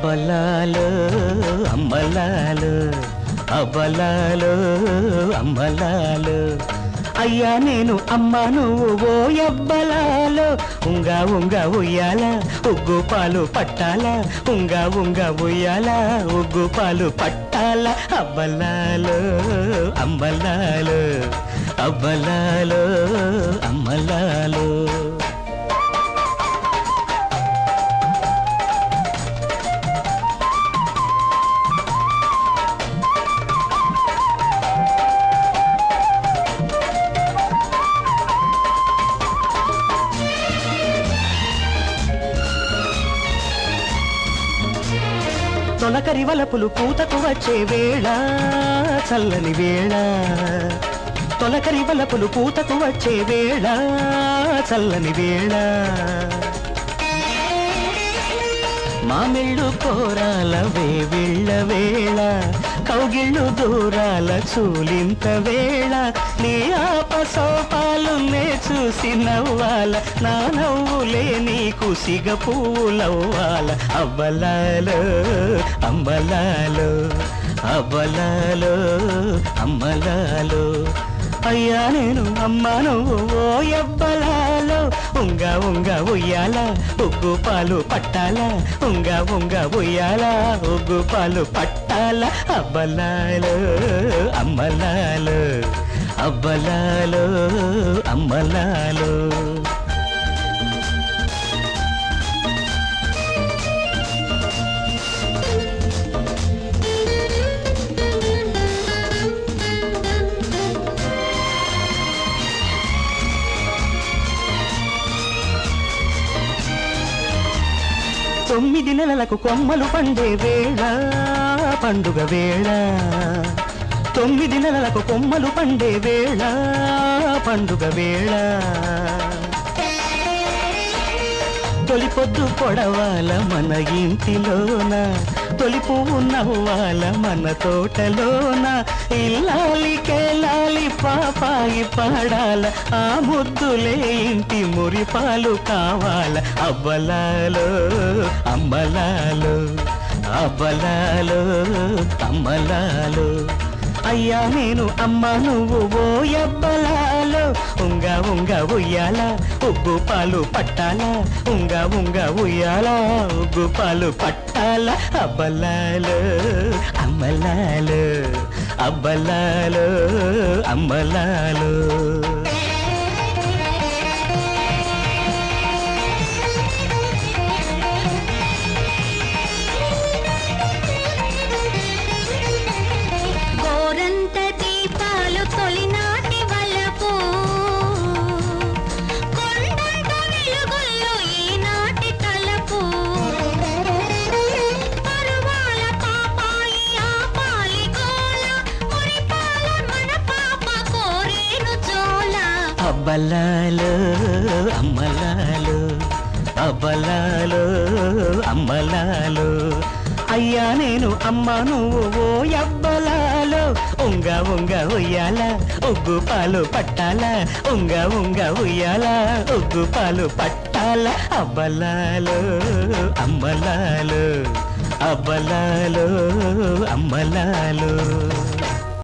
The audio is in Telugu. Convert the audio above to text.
అబ్బలాలు అమ్మలాలు అబ్బలాలు అమ్మలాలు అయ్యా నేను అమ్మ నువ్వు ఓ ఎబ్బలాలు ఉంగ ఉంగ ఉయ్యాల ఉగ్గు పాలు పట్టాల ఉంగ ఉంగ ఉయ్యాల ఉగ్గు పాలు పట్టాల అబ్బలాలు అమ్మలాలు అబ్బలాలు అమ్మలాలు తొలకరి వలపులు పూతకు వచ్చే వేళ చల్లని వేళ తొలకరి వలపులు పూతకు వచ్చే వేళ చల్లని వేళ మామిళ్ళు కోరాల వేవిళ్ళ వేళ కౌగిళ్ళు దూరాల చూలింత వేళ నీ ఆపసోపాలు నే చూసి నవ్వాల నా నవ్వులే నీకు సిగ పువ్వులవ్వాల అవ్వలాలు అమ్మలాలు అవ్వలాలు అమ్మలాలు అయ్యా నేను అమ్మ నువ్వు ఓ ఎవ్వలాలో ఉంగ ఉంగ ఉయ్యాల ఉగ్గు పాలు పట్టాల ఉంగ ఉంగ ఉయ్యాల ఉగ్గు పాలు పట్టాల అబ్బలాలు అమ్మలాలు అబ్బలాలు అమ్మలాలు తొమ్మిది నెలలకు కొమ్మలు పండే వేళ పండుగ వేళ తొమ్మిది నెలలకు కొమ్మలు పండే వేళ పండుగ వేళ తొలి పొద్దు పొడవాల మన ఇంటిలోన తొలి పువ్వు నవ్వాల మన తోటలోన ఇల్లాలి కేలాలి పాపాయి పాడాల ఆ ముద్దులే ఇంటి మురిపాలు కావాల అబ్బలాలు అమ్మలాలు అబ్బలాలు అమ్మలాలు అయ్యా నేను అమ్మ నువ్వు ఓ ఎబ్బలాలు ఉంగ ఉంగ ఉయ్యాల ఉగ్గు పాలు పట్టాల ఉంగ ఉంగ ఉయ్యాల ఉగ్గు పాలు పట్టాల అబ్బలాలు అమ్మలాలు అబ్బలాలు అమ్మలాలు గోరంత దీపాలు తొలినాటి వలపు కొండంత వెలుగుల్లో ఈనాటి తలపు పరువాల పాపాయి ఆపాలి గోల మురిపాల మన పాప కోరేను జోల అబ్బలాలు అమ్మలాలు అబ్బలాలు అమ్మలాలు అయ్యా నేను అమ్మ నువ్వు ఓ అబ్బలాలు ఉంగ ఉంగ ఉయ్యాల ఉగ్గు పాలు పట్టాల ఉంగ ఉంగ ఉయ్యాల ఉగ్గు పాలు పట్టాల అబ్బలాలు అమ్మలాలు అబ్బలాలు అమ్మలాలు